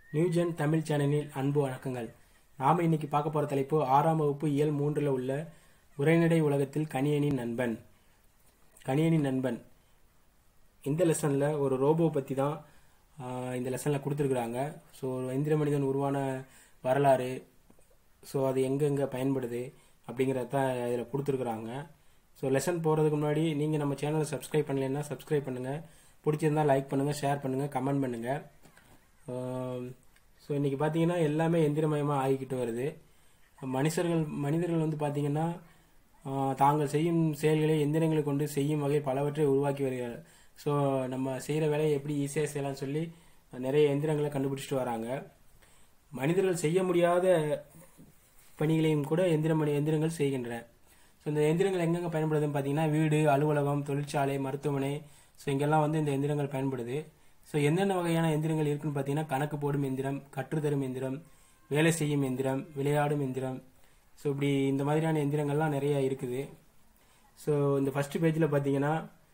Newgen Tamil சேனலில் அன்பு வணக்கங்கள் நாம இன்னைக்கு பார்க்க போற தலைப்பு ஆறாம் வகுப்பு இயல் மூன்றுல உள்ள உரைநடை உலகத்தில் கணியனின் நண்பன் கணியனின் நண்பன் இந்த லெசன்ல ஒரு ரோபோ பத்தி தான் ஆஹ், இந்த லெசன்ல கொடுத்துருக்குறாங்க ஸோ இந்திர மனிதன் உருவான வரலாறு ஸோ அது எங்கெங்க பயன்படுது அப்படிங்கிறத தான் இதில் கொடுத்துருக்குறாங்க ஸோ லெசன் போகிறதுக்கு முன்னாடி நீங்கள் நம்ம சேனலை சப்ஸ்கிரைப் பண்ணலைன்னா சப்ஸ்கிரைப் பண்ணுங்கள் பிடிச்சிருந்தா லைக் பண்ணுங்கள் ஷேர் பண்ணுங்கள் கமெண்ட் பண்ணுங்கள் ஸோ இன்றைக்கி பார்த்தீங்கன்னா எல்லாமே எந்திரமயமாக ஆகிக்கிட்டு வருது மனுஷர்கள் மனிதர்கள் வந்து பார்த்தீங்கன்னா ஆஹ், தாங்கள் செய்யும் செயல்களை எந்திரங்களை கொண்டு செய்யும் வகை பலவற்றை உருவாக்கி வருகிறார்கள் ஸோ நம்ம செய்கிற வேலையை எப்படி ஈஸியாக செய்யலாம்னு சொல்லி நிறைய எந்திரங்களை கண்டுபிடிச்சிட்டு வராங்க மனிதர்கள் செய்ய முடியாத பணிகளையும் கூட எந்திர மணி எந்திரங்கள் செய்கின்றன ஸோ இந்த எந்திரங்கள் எங்கெங்க பயன்படுதுன்னு பார்த்தீங்கன்னா வீடு அலுவலகம் தொழிற்சாலை மருத்துவமனை ஸோ இங்கெல்லாம் வந்து இந்த எந்திரங்கள் பயன்படுது ஸோ என்னென்ன வகையான எந்திரங்கள் இருக்குன்னு பார்த்தீங்கன்னா கணக்கு போடும் எந்திரம் கற்றுத்தரும் எந்திரம் வேலை செய்யும் எந்திரம் விளையாடும் எந்திரம் ஸோ இப்படி இந்த மாதிரியான எந்திரங்கள்லாம் நிறைய இருக்குது ஸோ இந்த ஃபர்ஸ்ட் பேஜில் பார்த்தீங்கன்னா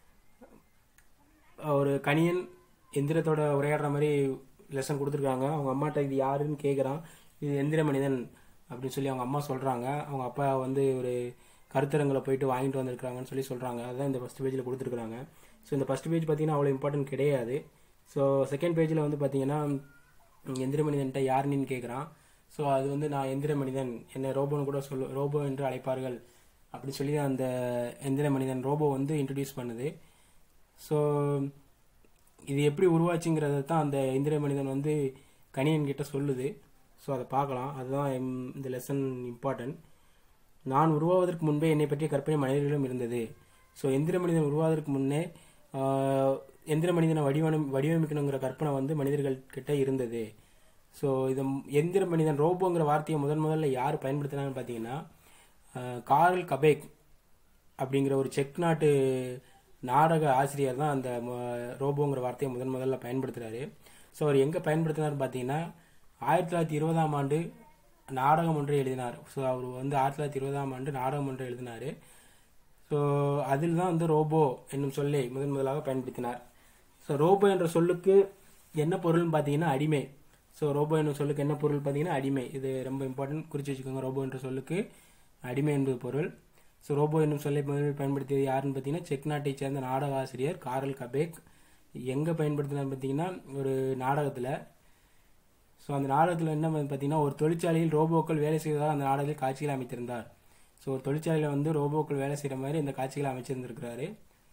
ஒரு கணியன் எந்திரத்தோட உரையாடுற மாதிரி லெசன் கொடுத்துருக்காங்க அவங்க அம்மாட்ட இது யாருன்னு கேட்குறான் இது எந்திர மனிதன் அப்படின்னு சொல்லி அவங்க அம்மா சொல்கிறாங்க அவங்க அப்பா வந்து ஒரு கருத்தரங்களை போயிட்டு வாங்கிட்டு வந்திருக்காங்கன்னு சொல்லி சொல்கிறாங்க அதுதான் இந்த ஃபஸ்ட் பேஜில் கொடுத்துருக்காங்க ஸோ இந்த ஃபஸ்ட் பேஜ் பார்த்தீங்கன்னா அவ்வளோ இம்பார்ட்டன்ட் கிடையாது ஸோ செகண்ட் பேஜில் வந்து பார்த்தீங்கன்னா எந்திர மனிதன்ட்ட யாருன்னு கேட்குறான் ஸோ அது வந்து நான் எந்திர மனிதன் என்னை ரோபோன்னு கூட சொல்லு ரோபோ என்று அழைப்பார்கள் அப்படி சொல்லி அந்த எந்திர மனிதன் ரோபோ வந்து இன்ட்ரடியூஸ் பண்ணுது ஸோ இது எப்படி உருவாச்சுங்கிறத தான் அந்த இந்திர மனிதன் வந்து கணியன் கிட்ட சொல்லுது ஸோ அதை பார்க்கலாம் அதுதான் எம்- இந்த லெசன் இம்பார்ட்டன்ட் நான் உருவாவதற்கு முன்பே என்னை பற்றிய கற்பனை மனிதர்களிடம் இருந்தது ஸோ எந்திர மனிதன் உருவாவதற்கு முன்னே ஆஹ், எந்திர மனிதனை வடிவம் வடிவமைக்கணுங்கிற கற்பனை வந்து மனிதர்கள் கிட்ட இருந்தது ஸோ இது எந்திர மனிதன் ரோபோங்கிற வார்த்தையை முதன் முதல்ல யார் பயன்படுத்தினாங்கன்னு பார்த்தீங்கன்னா ஆஹ், கார்ல் கபேக் அப்படிங்கிற ஒரு செக் நாட்டு நாடக ஆசிரியர் தான் அந்த ம- ரோபோங்கிற வார்த்தையை முதன் முதல்ல பயன்படுத்துறாரு ஸோ அவர் எங்கே பயன்படுத்தினார் பார்த்தீங்கன்னா ஆயிரத்தி தொள்ளாயிரத்தி இருபதாம் ஆண்டு நாடகம் ஒன்றை எழுதினார் ஸோ அவர் வந்து ஆயிரத்தி தொள்ளாயிரத்தி இருபதாம் ஆண்டு நாடகம் ஒன்றை எழுதினார் ஸோ அதில் தான் வந்து ரோபோ என்னும் சொல்லை முதன் முதலாக பயன்படுத்தினார் ஸோ ரோபோ என்ற சொல்லுக்கு என்ன பொருள்னு பார்த்தீங்கன்னா அடிமை ஸோ ரோபோ என்னும் சொல்லுக்கு என்ன பொருள் பார்த்தீங்கன்னா அடிமை இது ரொம்ப இம்பார்ட்டன்ட் குறித்து வச்சுக்கோங்க ரோபோ என்ற சொல்லுக்கு அடிமை என்பது பொருள் ஸோ ரோபோ என்னும் சொல்லை முதலில் பயன்படுத்தியது யாருன்னு பார்த்தீங்கன்னா செக் நாட்டைச் சேர்ந்த நாடக ஆசிரியர் காரல் கபேக் எங்கே பயன்படுத்தினார் பார்த்தீங்கன்னா ஒரு நாடகத்தில் ஸோ அந்த நாடகத்தில் என்ன பார்த்தீங்கன்னா ஒரு தொழிற்சாலையில் ரோபோக்கள் வேலை செய்வதாக அந்த நாடகத்தில் காட்சிகள் அமைத்திருந்தார் ஸோ ஒரு தொழிற்சாலையில் வந்து ரோபோக்கள் வேலை செய்கிற மாதிரி இந்த காட்சிகளை அமைச்சிருந்திருக்கிறாரு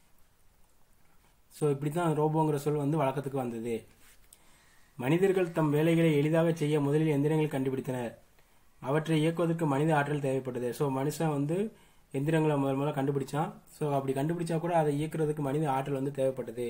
ஸோ இப்படி தான் ரோபோங்கிற சொல் வந்து வழக்கத்துக்கு வந்தது மனிதர்கள் தம் வேலைகளை எளிதாக செய்ய முதலில் எந்திரங்கள் கண்டுபிடித்தனர் அவற்றை இயக்குவதற்கு மனித ஆற்றல் தேவைப்பட்டது ஸோ மனுஷன் வந்து எந்திரங்களை முதல் முதல்ல கண்டுபிடிச்சான் ஸோ அப்படி கண்டுபிடிச்சா கூட அதை இயக்குறதுக்கு மனித ஆற்றல் வந்து தேவைப்பட்டது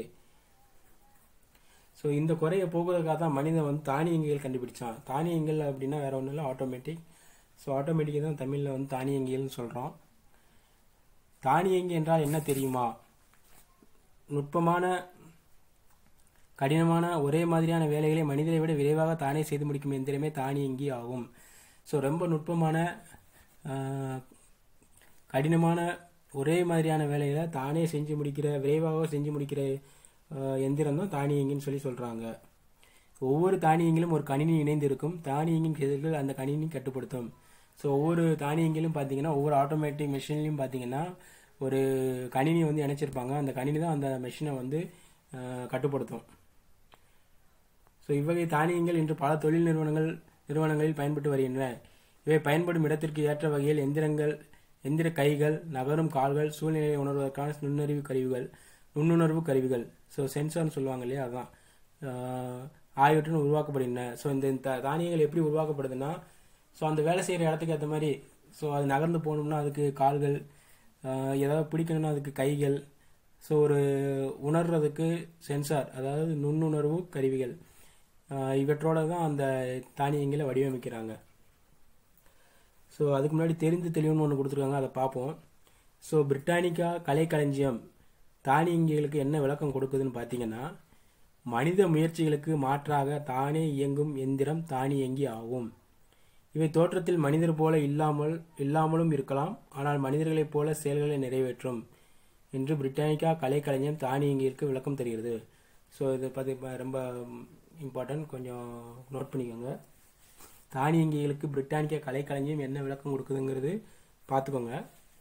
ஸோ இந்த குறையை போக்குவதற்காக தான் மனிதன் வந்து தானியங்கிகள் கண்டுபிடிச்சான் தானியங்கள் அப்படின்னா வேற ஒன்றும் இல்லை ஆட்டோமேட்டிக் ஸோ ஆட்டோமேட்டிக் தான் தமிழில் வந்து தானியங்கிகள்னு சொல்கிறோம் தானியங்கி என்றால் என்ன தெரியுமா நுட்பமான கடினமான ஒரே மாதிரியான வேலைகளை மனிதரை விட விரைவாக தானே செய்து முடிக்கும் எந்திரமே தானியங்கி ஆகும் ஸோ ரொம்ப நுட்பமான ஆஹ், கடினமான ஒரே மாதிரியான வேலைகளை தானே செஞ்சு முடிக்கிற விரைவாக செஞ்சு முடிக்கிற ஆஹ், எந்திரம் தான் தானியங்கின்னு சொல்லி சொல்கிறாங்க ஒவ்வொரு தானியங்களும் ஒரு கணினி இணைந்து இருக்கும் தானியங்கின் செயல்கள் அந்த கணினி கட்டுப்படுத்தும் ஸோ ஒவ்வொரு தானியங்களும் பார்த்தீங்கன்னா ஒவ்வொரு ஆட்டோமேட்டிக் மிஷின்லையும் பார்த்தீங்கன்னா ஒரு கணினி வந்து இணைச்சிருப்பாங்க அந்த கணினி தான் அந்த மெஷினை வந்து ஆஹ், கட்டுப்படுத்தும் ஸோ இவ்வகை தானியங்கள் இன்று பல தொழில் நிறுவனங்கள் நிறுவனங்களில் பயன்பட்டு வருகின்றன இவை பயன்படும் இடத்திற்கு ஏற்ற வகையில் எந்திரங்கள் எந்திர கைகள் நகரும் கால்கள் சூழ்நிலையை உணர்வதற்கான நுண்ணறிவு கருவிகள் நுண்ணுணர்வு கருவிகள் ஸோ சென்சார்னு சொல்லுவாங்க இல்லையா அதான் ஆஹ், ஆகியவற்றுடன் உருவாக்கப்படுகின்றன ஸோ இந்த த- தானியங்கள் எப்படி உருவாக்கப்படுதுன்னா ஸோ அந்த வேலை செய்கிற இடத்துக்கு ஏற்ற மாதிரி ஸோ அது நகர்ந்து போகணும்னா அதுக்கு கால்கள் ஆஹ், ஏதாவது பிடிக்கணும்னா அதுக்கு கைகள் ஸோ ஒரு உணர்றதுக்கு சென்சார் அதாவது நுண்ணுணர்வு கருவிகள் ஆஹ், இவற்றோட தான் அந்த தானியங்களை வடிவமைக்கிறாங்க ஸோ அதுக்கு முன்னாடி தெரிந்து தெளிவுன்னு ஒன்று கொடுத்துருக்காங்க அதை பார்ப்போம் ஸோ பிரிட்டானிக்கா கலைக்களஞ்சியம் தானியங்கிகளுக்கு என்ன விளக்கம் கொடுக்குதுன்னு பார்த்தீங்கன்னா மனித முயற்சிகளுக்கு மாற்றாக தானே இயங்கும் எந்திரம் தானியங்கி ஆகும் இவை தோற்றத்தில் மனிதர் போல இல்லாமல் இல்லாமலும் இருக்கலாம் ஆனால் மனிதர்களைப் போல செயல்களை நிறைவேற்றும் என்று பிரிட்டானிக்கா கலைக்கலைஞர் தானியங்கிற்கு விளக்கம் தருகிறது ஸோ இது பார்த்து ரொம்ப இம்பார்ட்டன்ட் கொஞ்சம் நோட் பண்ணிக்கோங்க தானியங்கிகளுக்கு பிரிட்டானிக்கா கலைக்களஞ்சியம் என்ன விளக்கம் கொடுக்குதுங்கிறது பார்த்துக்கோங்க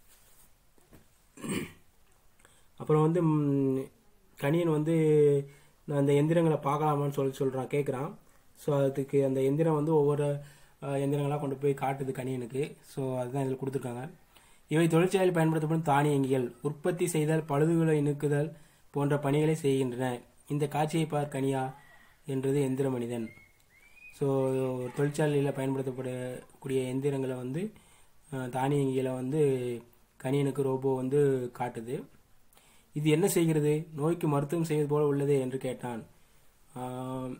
அப்புறம் வந்து ம், கணியன் வந்து நான் அந்த எந்திரங்களை பார்க்கலாமான்னு சொல்லி சொல்கிறான் கேட்குறான் ஸோ அதுக்கு அந்த எந்திரம் வந்து ஒவ்வொரு அஹ், எந்திரங்களா கொண்டு போய் காட்டுது கணியனுக்கு ஸோ அதுதான் இதில் கொடுத்துருக்காங்க இவை தொழிற்சாலையில் பயன்படுத்தப்படும் தானியங்கிகள் உற்பத்தி செய்தல் பழுதுகளை நீக்குதல் போன்ற பணிகளை செய்கின்றன இந்த காட்சியை பார் கனியா என்றது எந்திர மனிதன் ஸோ தொழிற்சாலையில் பயன்படுத்தப்படக்கூடிய எந்திரங்களை வந்து அஹ், தானியங்கிகளை வந்து கணியனுக்கு ரோபோ வந்து காட்டுது இது என்ன செய்கிறது நோய்க்கு மருத்துவம் செய்வது போல உள்ளதே என்று கேட்டான் ஆம்,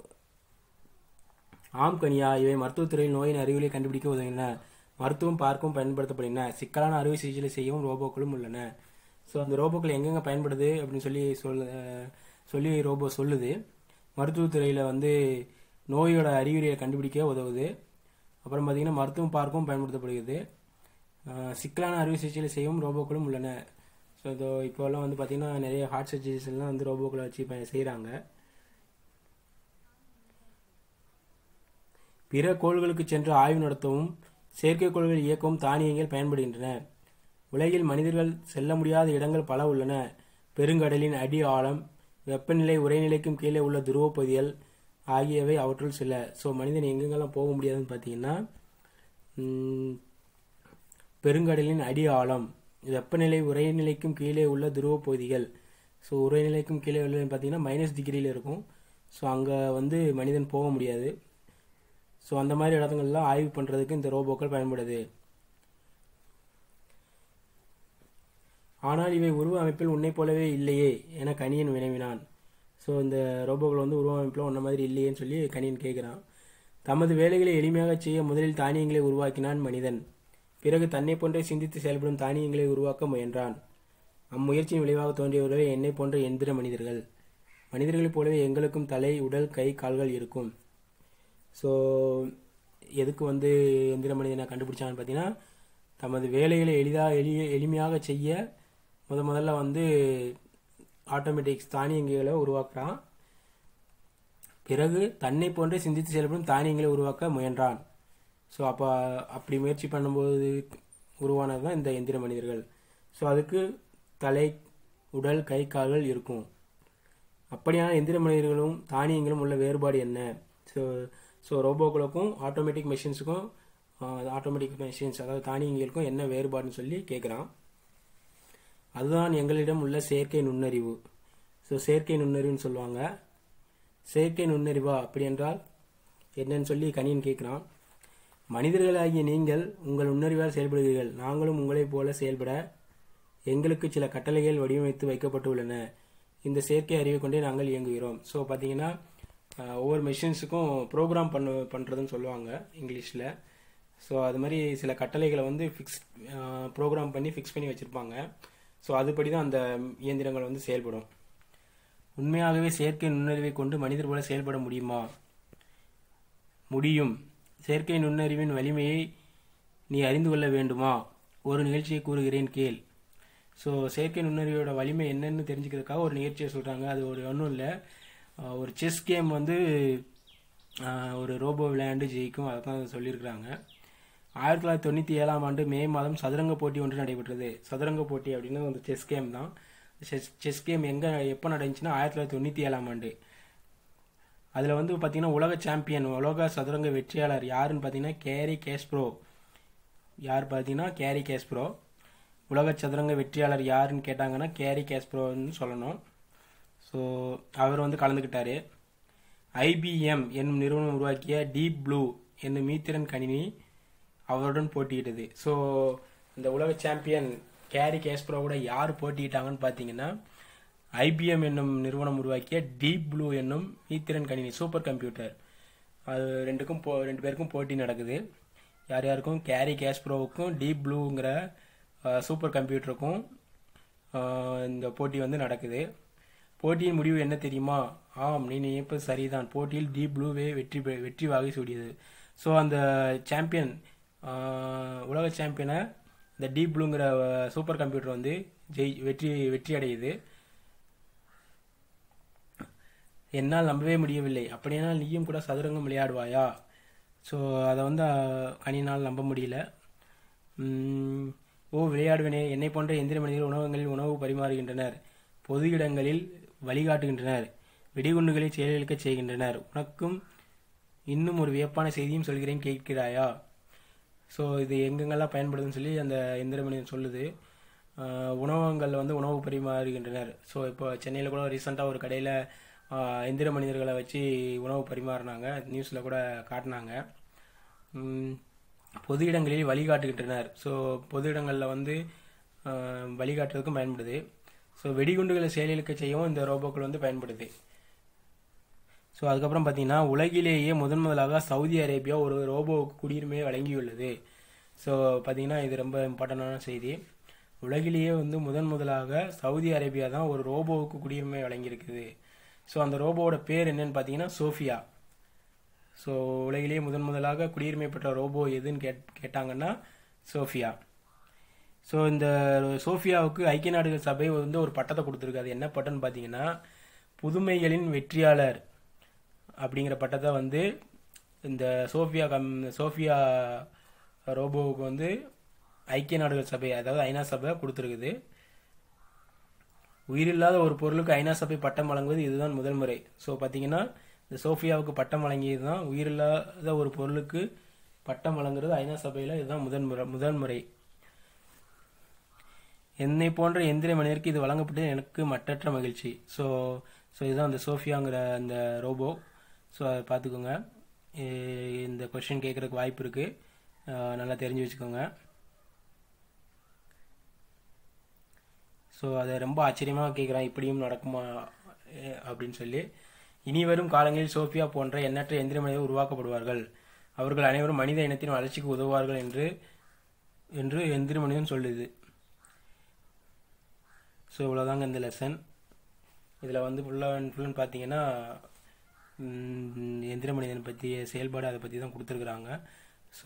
ஆம் கனியா இவை மருத்துவத்துறையில் நோயின் அறிவியலை கண்டுபிடிக்க உதவுகின்றன மருத்துவம் பார்க்கவும் பயன்படுத்தப்படுகின்றன சிக்கலான அறுவை சிகிச்சை செய்யவும் ரோபோக்களும் உள்ளன ஸோ அந்த ரோபோக்கள் எங்கெங்க பயன்படுது அப்படின்னு சொல்லி சொல் அஹ், சொல்லி ரோபோ சொல்லுது மருத்துவத்துறையில் வந்து நோயோட அறிகுறியை கண்டுபிடிக்க உதவுது அப்புறம் பார்த்தீங்கன்னா மருத்துவம் பார்க்கவும் பயன்படுத்தப்படுகிறது அஹ், சிக்கலான அறுவை சிகிச்சைகளை செய்யவும் ரோபோக்களும் உள்ளன ஸோ இதோ இப்போல்லாம் வந்து பார்த்தீங்கன்னா நிறைய ஹார்ட் சர்ஜரிஸ் எல்லாம் வந்து ரோபோக்களை வச்சு இப்போ செய்கிறாங்க பிற கோள்களுக்கு சென்று ஆய்வு நடத்தவும் செயற்கைக்கோள்கள் இயக்கவும் தானியங்கள் பயன்படுகின்றன உலகில் மனிதர்கள் செல்ல முடியாத இடங்கள் பல உள்ளன பெருங்கடலின் அடி ஆழம் வெப்பநிலை உறைநிலைக்கும் கீழே உள்ள துருவப் பகுதிகள் ஆகியவை அவற்றுள் சில ஸோ மனிதன் எங்கெங்கெல்லாம் போக முடியாதுன்னு பார்த்தீங்கன்னா ம், பெருங்கடலின் அடி ஆழம் வெப்பநிலை உறைநிலைக்கும் கீழே உள்ள துருவப் பகுதிகள் ஸோ உறைநிலைக்கும் கீழே உள்ள பார்த்தீங்கன்னா மைனஸ் டிகிரியில் இருக்கும் ஸோ அங்கே வந்து மனிதன் போக முடியாது ஸோ அந்த மாதிரி இடத்துங்கள்லாம் ஆய்வு பண்ணுறதுக்கு இந்த ரோபோக்கள் பயன்படுது ஆனால் இவை உருவ அமைப்பில் உன்னைப் போலவே இல்லையே என கணியன் வினவினான் ஸோ இந்த ரோபோக்கள் வந்து உருவ அமைப்பில் உன்ன மாதிரி இல்லையேன்னு சொல்லி கணியன் கேட்குறான் தமது வேலைகளை எளிமையாக செய்ய முதலில் தானியங்களை உருவாக்கினான் மனிதன் பிறகு தன்னை போன்றே சிந்தித்து செயல்படும் தானியங்களை உருவாக்க முயன்றான் அம்முயற்சியின் விளைவாக தோன்றியவர்களே என்னை போன்ற எந்திர மனிதர்கள் மனிதர்களைப் போலவே எங்களுக்கும் தலை உடல் கை கால்கள் இருக்கும் ஸோ எதுக்கு வந்து எந்திர மனிதனை கண்டுபிடிச்சான்னு பார்த்தீங்கன்னா தமது வேலைகளை எளிதாக எளிய எளிமையாக செய்ய முத முதல்ல வந்து ஆட்டோமேட்டிக்ஸ் தானியங்கிகளை உருவாக்குறான் பிறகு தன்னை போன்றே சிந்தித்து செயல்படும் தானியங்களை உருவாக்க முயன்றான் ஸோ அப்போ அப்படி முயற்சி பண்ணும்போது உருவானது தான் இந்த எந்திர மனிதர்கள் ஸோ அதுக்கு தலை உடல் கை கால்கள் இருக்கும் அப்படியான எந்திர மனிதர்களும் தானியங்களும் உள்ள வேறுபாடு என்ன ஸோ ஸோ ரோபோக்களுக்கும் ஆட்டோமேட்டிக் மெஷின்ஸுக்கும் ஆட்டோமேட்டிக் மெஷின்ஸ் அதாவது தானியங்களுக்கும் என்ன வேறுபாடுன்னு சொல்லி கேட்குறான் அதுதான் எங்களிடம் உள்ள செயற்கை நுண்ணறிவு ஸோ செயற்கை நுண்ணறிவுன்னு சொல்லுவாங்க செயற்கை நுண்ணறிவா அப்படி என்றால் என்னன்னு சொல்லி கணியன் கேட்குறான் மனிதர்களாகிய நீங்கள் உங்கள் நுண்ணறிவால் செயல்படுகிறீர்கள் நாங்களும் உங்களைப் போல செயல்பட எங்களுக்கு சில கட்டளைகள் வடிவமைத்து வைக்கப்பட்டுள்ளன இந்த செயற்கை அறிவை கொண்டே நாங்கள் இயங்குகிறோம் ஸோ பார்த்தீங்கன்னா அஹ், ஒவ்வொரு மெஷின்ஸுக்கும் ப்ரோக்ராம் பண்ண பண்ணுறதுன்னு சொல்லுவாங்க இங்கிலீஷில் ஸோ அது மாதிரி சில கட்டளைகளை வந்து ஃபிக்ஸ் ப்ரோக்ராம் பண்ணி ஃபிக்ஸ் பண்ணி வச்சுருப்பாங்க ஸோ அதுபடி தான் அந்த இயந்திரங்கள் வந்து செயல்படும் உண்மையாகவே செயற்கை நுண்ணறிவை கொண்டு மனிதர் போல செயல்பட முடியுமா முடியும் செயற்கை நுண்ணறிவின் வலிமையை நீ அறிந்து கொள்ள வேண்டுமா ஒரு நிகழ்ச்சியை கூறுகிறேன் கேள் ஸோ செயற்கை நுண்ணறிவோட வலிமை என்னன்னு தெரிஞ்சுக்கிறதுக்காக ஒரு நிகழ்ச்சியை சொல்கிறாங்க அது ஒரு ஒன்றும் இல்லை ஒரு செஸ் கேம் வந்து ஆஹ், ஒரு ரோபோ விளையாண்டு ஜெயிக்கும் அதை தான் சொல்லியிருக்கிறாங்க ஆயிரத்தி தொள்ளாயிரத்தி தொண்ணூற்றி ஏழாம் ஆண்டு மே மாதம் சதுரங்க போட்டி ஒன்று நடைபெற்றது சதுரங்க போட்டி அப்படின்னு ஒரு செஸ் கேம் தான் செஸ் செஸ் கேம் எங்கே எப்போ நடந்துச்சுன்னா ஆயிரத்தி தொள்ளாயிரத்தி தொண்ணூற்றி ஏழாம் ஆண்டு அதில் வந்து பார்த்தீங்கன்னா உலக சாம்பியன் உலக சதுரங்க வெற்றியாளர் யாருன்னு பார்த்தீங்கன்னா கேரி கேஸ்ப்ரோ யார் பார்த்தீங்கன்னா கேரி கேஸ்ப்ரோ உலக சதுரங்க வெற்றியாளர் யாருன்னு கேட்டாங்கன்னா கேரி கேஸ்ப்ரோன்னு சொல்லணும் ஸோ அவர் வந்து கலந்துக்கிட்டாரு ஐபிஎம் என்னும் நிறுவனம் உருவாக்கிய டீப் ப்ளூ என்னும் மீத்திரன் கணினி அவருடன் போட்டியிட்டது ஸோ இந்த உலக சாம்பியன் கேரி கேஸ்ப்ரோவோட யார் போட்டியிட்டாங்கன்னு பார்த்தீங்கன்னா ஐபிஎம் என்னும் நிறுவனம் உருவாக்கிய டீப் ப்ளூ என்னும் மீத்திரன் கணினி சூப்பர் கம்ப்யூட்டர் அது ரெண்டுக்கும் போ ரெண்டு பேருக்கும் போட்டி நடக்குது யார் யாருக்கும் கேரி கேஸ்ப்ரோவுக்கும் டீப் ப்ளூங்கிற சூப்பர் கம்ப்யூட்டருக்கும் ஆஹ், இந்த போட்டி வந்து நடக்குது போட்டியின் முடிவு என்ன தெரியுமா ஆம் நீ நினைப்பது சரிதான் போட்டியில் டீப் ப்ளூவே வெற்றி பெ- வெற்றி வாகை சூடியது ஸோ அந்த சாம்பியன் உலக சாம்பியனை இந்த டீப் ப்ளூங்கிற சூப்பர் கம்ப்யூட்டர் வந்து ஜெய் வெற்றி வெற்றி அடையுது என்னால் நம்பவே முடியவில்லை அப்படியானால் நீயும் கூட சதுரங்கம் விளையாடுவாயா ஸோ அதை வந்து அஹ், கனியினால் நம்ப முடியல உம், ஓ விளையாடுவனே என்னை போன்ற எந்திர மனிதர்கள் உணவகங்களில் உணவு பரிமாறுகின்றனர் பொது இடங்களில் வழிகாட்டுகின்றனர் வெடிகுண்டுகளை செயலிழக்கச் செய்கின்றனர் உனக்கும் இன்னும் ஒரு வியப்பான செய்தியும் சொல்கிறேன் கேட்கிறாயா ஸோ இது எங்கெங்கெல்லாம் பயன்படுதுன்னு சொல்லி அந்த எந்திர மனிதன் சொல்லுது ஆஹ் உணவகங்களில் வந்து உணவு பரிமாறுகின்றனர் ஸோ இப்போ சென்னையில் கூட ரீசெண்டாக ஒரு கடையில் எந்திர மனிதர்களை வச்சு உணவு பரிமாறினாங்க நியூஸில் கூட காட்டினாங்க உம், பொது இடங்களில் வழிகாட்டுகின்றனர் ஸோ பொது இடங்களில் வந்து ஆஹ், வழிகாட்டுறதுக்கும் பயன்படுது ஸோ வெடிகுண்டுகளை செயலிழக்க செய்யவும் இந்த ரோபோக்கள் வந்து பயன்படுது ஸோ அதுக்கப்புறம் பார்த்தீங்கன்னா உலகிலேயே முதன் முதலாக சவுதி அரேபியா ஒரு ரோபோவுக்கு குடியுரிமையை வழங்கியுள்ளது ஸோ பார்த்தீங்கன்னா இது ரொம்ப இம்பார்ட்டண்டான செய்தி உலகிலேயே வந்து முதன் முதலாக சவுதி அரேபியா தான் ஒரு ரோபோவுக்கு குடியுரிமை வழங்கியிருக்குது ஸோ அந்த ரோபோவோட பேர் என்னன்னு பார்த்தீங்கன்னா சோஃபியா ஸோ உலகிலேயே முதன் முதலாக குடியுரிமை பெற்ற ரோபோ எதுன்னு கேட் கேட்டாங்கன்னா சோஃபியா ஸோ இந்த சோஃபியாவுக்கு ஐக்கிய நாடுகள் சபை வந்து ஒரு பட்டத்தை கொடுத்துருக்கு அது என்ன பட்டம்னு பார்த்தீங்கன்னா புதுமைகளின் வெற்றியாளர் அப்படிங்கிற பட்டத்தை வந்து இந்த சோஃபியா கம் சோஃபியா ரோபோவுக்கு வந்து ஐக்கிய நாடுகள் சபை அதாவது ஐநா சபை கொடுத்துருக்குது உயிரில்லாத ஒரு பொருளுக்கு ஐநா சபை பட்டம் வழங்குவது இதுதான் முதல் முறை ஸோ பார்த்தீங்கன்னா இந்த சோஃபியாவுக்கு பட்டம் வழங்கியது தான் உயிரில்லாத ஒரு பொருளுக்கு பட்டம் வழங்குறது ஐநா சபையில் இதுதான் முதல் முறை முதல் முறை என்னை போன்ற எந்திர மனிதருக்கு இது வழங்கப்பட்டது எனக்கு மட்டற்ற மகிழ்ச்சி ஸோ ஸோ இதுதான் அந்த சோஃபியாங்கிற அந்த ரோபோ ஸோ அதை பார்த்துக்கோங்க எ- இந்த கொஷின் கேட்குறதுக்கு வாய்ப்பு இருக்குது நல்லா தெரிஞ்சு வச்சுக்கோங்க ஸோ அதை ரொம்ப ஆச்சரியமாக கேட்குறான் இப்படியும் நடக்குமா அஹ் அப்படின்னு சொல்லி இனி வரும் காலங்களில் சோஃபியா போன்ற எண்ணற்ற எந்திர மனிதர்கள் உருவாக்கப்படுவார்கள் அவர்கள் அனைவரும் மனித இனத்தின் வளர்ச்சிக்கு உதவுவார்கள் என்று என்று எந்திர மனிதன் சொல்லுது ஸோ இவ்வளோதாங்க இந்த லெசன் இதில் வந்து ஃபுல்லாக அண்ட் ஃபுல்லுன்னு பார்த்தீங்கன்னா ம், எந்திர மனிதன் பற்றிய செயல்பாடு அதை பற்றி தான் கொடுத்துருக்குறாங்க ஸோ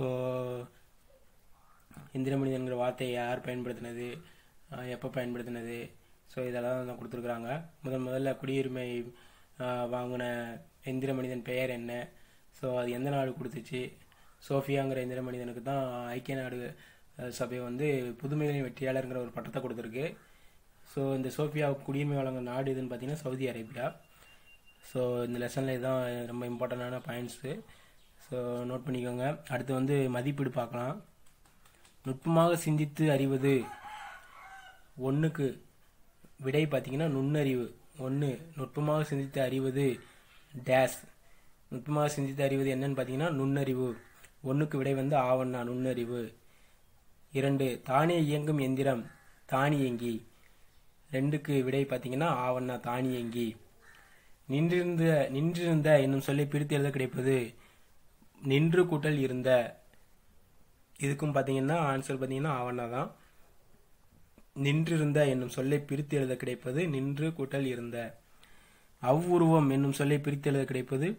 எந்திர மனிதன்கிற வார்த்தையை யார் பயன்படுத்தினது ஆஹ் எப்போ பயன்படுத்தினது ஸோ இதெல்லாம் தான் கொடுத்துருக்குறாங்க முதன் முதல்ல குடியுரிமை ஆஹ் வாங்கின எந்திர மனிதன் பெயர் என்ன ஸோ அது எந்த நாடு கொடுத்துச்சு சோஃபியாங்கிற எந்திர மனிதனுக்கு தான் ஐக்கிய நாடு அஹ், சபை வந்து புதுமைகளின் வெற்றியாளருங்கிற ஒரு பட்டத்தை கொடுத்துருக்கு ஸோ இந்த சோஃபியாவுக்கு குடியுரிமை வழங்க நாடு எதுன்னு பார்த்தீங்கன்னா சவுதி அரேபியா ஸோ இந்த லெசனில் இதுதான் ரொம்ப இம்பார்ட்டண்டான பாயிண்ட்ஸு ஸோ நோட் பண்ணிக்கோங்க அடுத்து வந்து மதிப்பீடு பார்க்கலாம் நுட்பமாக சிந்தித்து அறிவது ஒன்றுக்கு விடை பார்த்தீங்கன்னா நுண்ணறிவு ஒன்று நுட்பமாக சிந்தித்து அறிவது டேஸ் நுட்பமாக சிந்தித்து அறிவது என்னன்னு பார்த்தீங்கன்னா நுண்ணறிவு ஒன்றுக்கு விடை வந்து ஆவண்ணா நுண்ணறிவு இரண்டு தானே இயங்கும் எந்திரம் தானியங்கி ரெண்டுக்கு விடை பார்த்தீங்கன்னா ஆவண்ணா தானியங்கி நின்றிருந்த நின்றிருந்த என்னும் சொல்லை பிரித்து எழுத கிடைப்பது நின்று கூட்டல் இருந்த இதுக்கும் பார்த்தீங்கன்னா ஆன்சர் பார்த்தீங்கன்னா ஆவண்ணா தான் நின்றிருந்த என்னும் சொல்லை பிரித்து எழுத கிடைப்பது நின்று கூட்டல் இருந்த அவ்வுருவம் என்னும் சொல்லை பிரித்து எழுத கிடைப்பது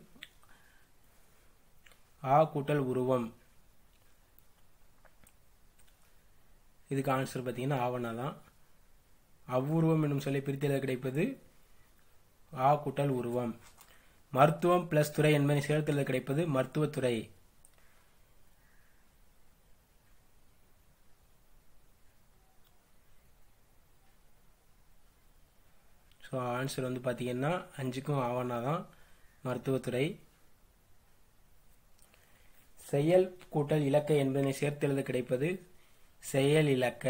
ஆ கூட்டல் உருவம் இதுக்கு ஆன்சர் பார்த்தீங்கன்னா ஆவணா தான் அவ்வுருவம் என்னும் சொல்லை பிரித்து எழுத கிடைப்பது ஆ கூட்டல் உருவம் மருத்துவம் பிளஸ் துறை என்பதை சேர்த்து எழுத கிடைப்பது மருத்துவத்துறை ஸோ ஆன்சர் வந்து பார்த்தீங்கன்னா அஞ்சுக்கும் ஆவணா தான் மருத்துவத்துறை செயல் கூட்டல் இலக்க என்பதனை சேர்த்து எழுத கிடைப்பது செயல் இலக்க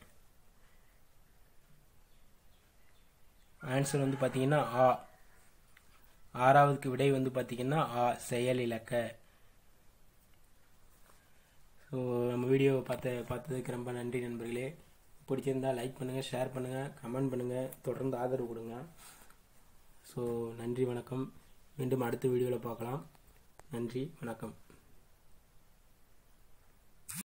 ஆன்சர் வந்து பார்த்தீங்கன்னா ஆ ஆறாவதுக்கு விடை வந்து பார்த்தீங்கன்னா ஆ செயல் இலக்க ஸோ நம்ம வீடியோவை பார்த்த பார்த்ததுக்கு ரொம்ப நன்றி நண்பர்களே பிடிச்சிருந்தா லைக் பண்ணுங்கள் ஷேர் பண்ணுங்கள் கமெண்ட் பண்ணுங்கள் தொடர்ந்து ஆதரவு கொடுங்க ஸோ நன்றி வணக்கம் மீண்டும் அடுத்த வீடியோவில் பார்க்கலாம் நன்றி வணக்கம்